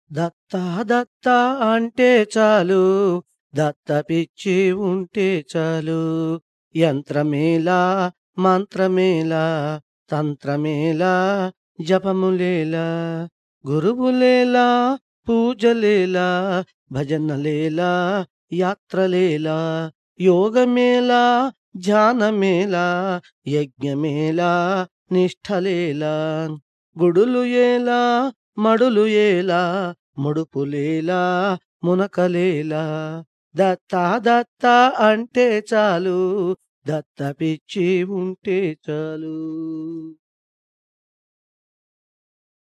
దత్తా దత్తా అంటే చాలు దత్త పిచ్చి ఉంటే చాలు యంత్రమేలా మంత్రమేలా తంత్రమేలా జపములేలా గురువులేలా పూజలేలా భజనలేలా యాత్రలేలా యోగమేలా ధ్యానమేలా యజ్ఞమేలా నిష్ఠలేలా గుడులు ఏలా మడులు ఏలా ముడుపులేలా మునకలేలా దత్తా దత్తా అంటే చాలు దత్త పిచ్చి ఉంటే చాలు